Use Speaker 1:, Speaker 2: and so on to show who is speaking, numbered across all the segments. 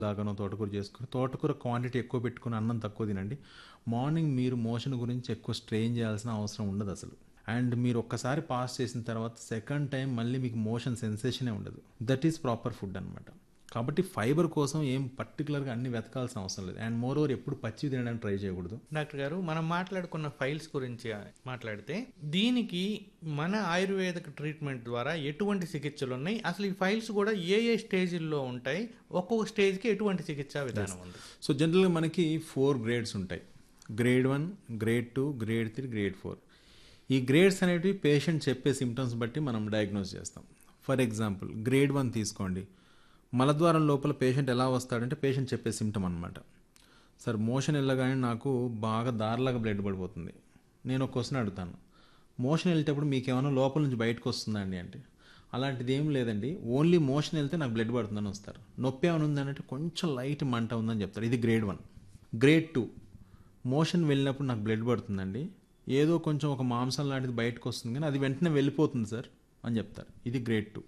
Speaker 1: లాగానో తోటకూర చేసుకుని తోటకూర క్వాంటిటీ ఎక్కువ పెట్టుకుని అన్నం తక్కువ తినండి మార్నింగ్ మీరు మోషన్ గురించి ఎక్కువ స్ట్రెయిన్ చేయాల్సిన అవసరం ఉండదు అసలు అండ్ మీరు ఒక్కసారి పాస్ చేసిన తర్వాత సెకండ్ టైం మళ్ళీ మీకు మోషన్ సెన్సేషనే ఉండదు దట్ ఈస్ ప్రాపర్ ఫుడ్ అనమాట కాబట్టి ఫైబర్ కోసం ఏం పర్టికులర్గా అన్ని వెతకాల్సిన అవసరం లేదు అండ్ మోర్ ఓవర్ ఎప్పుడు పచ్చి తినడానికి ట్రై చేయకూడదు
Speaker 2: డాక్టర్ గారు మనం మాట్లాడుకున్న ఫైల్స్ గురించి మాట్లాడితే దీనికి మన ఆయుర్వేదిక ట్రీట్మెంట్ ద్వారా ఎటువంటి చికిత్సలు ఉన్నాయి అసలు ఈ ఫైల్స్ కూడా ఏ ఏ స్టేజ్ల్లో ఉంటాయి ఒక్కొక్క స్టేజ్కి ఎటువంటి చికిత్సా విధానం ఉంది
Speaker 1: సో జనరల్గా మనకి ఫోర్ గ్రేడ్స్ ఉంటాయి grade one grade two grade three grade four ఈ గ్రేడ్స్ అనేటివి పేషెంట్ చెప్పే సిమ్టమ్స్ బట్టి మనం డయాగ్నోస్ చేస్తాం ఫర్ ఎగ్జాంపుల్ గ్రేడ్ వన్ తీసుకోండి మలద్వారం లోపల పేషెంట్ ఎలా వస్తాడంటే పేషెంట్ చెప్పే సిమ్టమ్ అనమాట సార్ మోషన్ వెళ్ళగానే నాకు బాగా దారిలాగా బ్లడ్ పడిపోతుంది నేను ఒక క్వశ్చన్ అడుగుతాను మోషన్ వెళ్ళేటప్పుడు మీకు ఏమైనా లోపల నుంచి బయటకు వస్తుందండి అంటే అలాంటిది ఏం లేదండి ఓన్లీ మోషన్ వెళ్తే నాకు బ్లడ్ పడుతుందని వస్తారు నొప్పి ఏమైనా ఉందంటే కొంచెం లైట్ మంట ఉందని చెప్తారు ఇది grade one grade two motion వెళ్ళినప్పుడు నాకు బ్లడ్ పడుతుందండి ఏదో కొంచెం ఒక మాంసం లాంటిది బయటకు వస్తుంది కానీ అది వెంటనే వెళ్ళిపోతుంది సార్ అని చెప్తారు ఇది grade two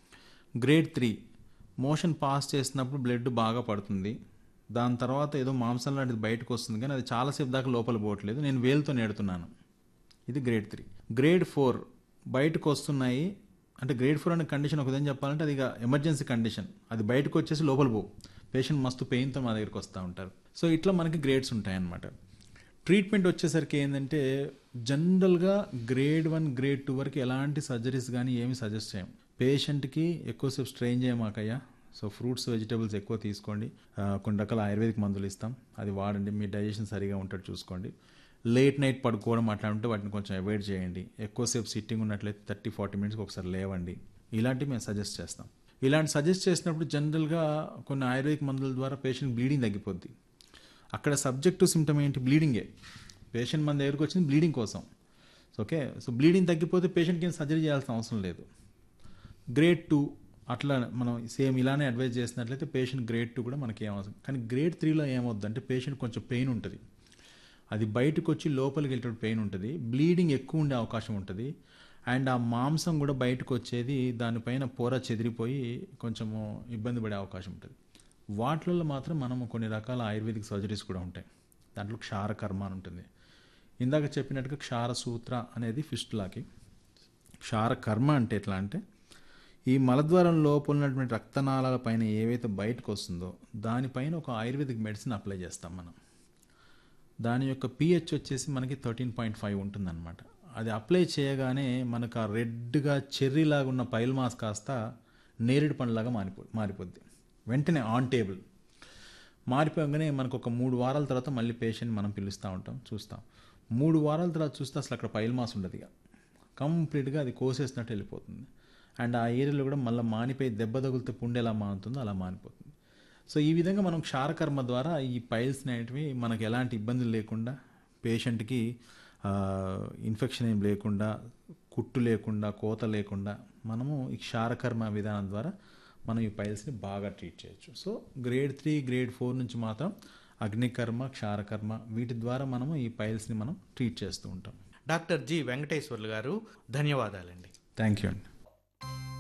Speaker 1: grade three motion pass చేసినప్పుడు బ్లడ్ బాగా పడుతుంది దాని తర్వాత ఏదో మాంసం లాంటిది బయటకు వస్తుంది కానీ అది చాలాసేపు దాకా లోపల పోవట్లేదు నేను వేలుతో నేడుతున్నాను ఇది గ్రేడ్ త్రీ గ్రేడ్ ఫోర్ బయటకు వస్తున్నాయి అంటే గ్రేడ్ ఫోర్ అనే కండిషన్ ఒక విధంగా చెప్పాలంటే అది ఇక ఎమర్జెన్సీ కండిషన్ అది బయటకు వచ్చేసి లోపల పో పేషెంట్ మస్తు పెయిన్తో మా దగ్గరికి వస్తూ ఉంటారు సో ఇట్లా మనకి గ్రేడ్స్ ఉంటాయన్నమాట ట్రీట్మెంట్ వచ్చేసరికి ఏంటంటే జనరల్గా గ్రేడ్ వన్ గ్రేడ్ టూ వరకు ఎలాంటి సర్జరీస్ కానీ ఏమి సజెస్ట్ చేయం పేషెంట్కి ఎక్కువసేపు స్ట్రెయిన్ చేయమాకయ్యా సో ఫ్రూట్స్ వెజిటబుల్స్ ఎక్కువ తీసుకోండి ఆ, కొన్ని రకాల ఆయుర్వేదిక్ మందులు ఇస్తాం అది వాడండి మీ డైజెషన్ సరిగా ఉంటాడు చూసుకోండి లేట్ నైట్ పడుకోవడం అట్లా ఉంటే వాటిని కొంచెం అవాయిడ్ చేయండి ఎక్కువసేపు సిట్టింగ్ ఉన్నట్లయితే థర్టీ ఫార్టీ మినిట్స్కి ఒకసారి లేవండి ఇలాంటివి మేము సజెస్ట్ చేస్తాం ఇలాంటి సజెస్ట్ చేసినప్పుడు జనరల్గా కొన్ని ఆయుర్వేదిక్ మందుల ద్వారా పేషెంట్ బ్లీడింగ్ తగ్గిపోద్ది అక్కడ సబ్జెక్టు సిమ్టమ్ ఏంటి బ్లీడింగే పేషెంట్ మన దగ్గరకు వచ్చింది బ్లీడింగ్ కోసం ఓకే సో బ్లీడింగ్ తగ్గిపోతే పేషెంట్కి ఏం సర్జరీ చేయాల్సిన అవసరం లేదు గ్రేడ్ టూ అట్లా మనం సేమ్ ఇలానే అడ్వైజ్ చేసినట్లయితే పేషెంట్ గ్రేడ్ టూ కూడా మనకి ఏం అవసరం కానీ గ్రేడ్ త్రీలో ఏమవుద్దంటే పేషెంట్ కొంచెం పెయిన్ ఉంటుంది అది బయటకు వచ్చి లోపలికి వెళ్ళేటప్పుడు పెయిన్ ఉంటుంది బ్లీడింగ్ ఎక్కువ ఉండే అవకాశం ఉంటుంది అండ్ ఆ మాంసం కూడా బయటకు వచ్చేది దానిపైన పొర చెదిరిపోయి కొంచెము ఇబ్బంది పడే అవకాశం ఉంటుంది వాటిల్లో మాత్రం మనం కొన్ని రకాల ఆయుర్వేదిక్ సర్జరీస్ కూడా ఉంటాయి దాంట్లో క్షార కర్మ అని ఉంటుంది ఇందాక చెప్పినట్టుగా క్షార సూత్ర అనేది ఫిస్టులాకి క్షార కర్మ అంటే ఎట్లా అంటే ఈ మలద్వారం లోపల ఉన్నటువంటి రక్తనాళాల పైన ఏవైతే బయటకు వస్తుందో దానిపైన ఒక ఆయుర్వేదిక్ మెడిసిన్ అప్లై చేస్తాం మనం దాని యొక్క పిహెచ్ వచ్చేసి మనకి థర్టీన్ పాయింట్ ఫైవ్ ఉంటుందన్నమాట అది అప్లై చేయగానే మనకు ఆ రెడ్గా చెర్రీలాగా ఉన్న పైల్ మాస్ కాస్త నేరేడు పండులాగా మారిపో మారిపోద్ది వెంటనే ఆన్ టేబుల్ మారిపోగానే మనకు ఒక మూడు వారాల తర్వాత మళ్ళీ పేషెంట్ మనం పిలుస్తూ ఉంటాం చూస్తాం మూడు వారాల తర్వాత చూస్తే అసలు అక్కడ పైల్ మాస్ ఉండదు ఇక కంప్లీట్గా అది కోసేసినట్టు వెళ్ళిపోతుంది అండ్ ఆ ఏరియాలో కూడా మళ్ళీ మానిపోయి దెబ్బ తగిలితే పుండు ఎలా మానుతుందో అలా మానిపోతుంది సో ఈ విధంగా మనం క్షారకర్మ ద్వారా ఈ పైల్స్ అనేటివి మనకు ఎలాంటి ఇబ్బందులు లేకుండా పేషెంట్కి ఇన్ఫెక్షన్ ఏం లేకుండా కుట్టు లేకుండా కోత లేకుండా మనము ఈ క్షారకర్మ విధానం ద్వారా మనం ఈ పైల్స్ని బాగా ట్రీట్ చేయొచ్చు so grade three grade four నుంచి మాత్రం అగ్నికర్మ క్షారకర్మ వీటి ద్వారా మనము ఈ పైల్స్ని మనం ట్రీట్ చేస్తూ ఉంటాం
Speaker 2: డాక్టర్ జి వెంకటేశ్వర్లు గారు ధన్యవాదాలండి
Speaker 1: థ్యాంక్ యూ అండి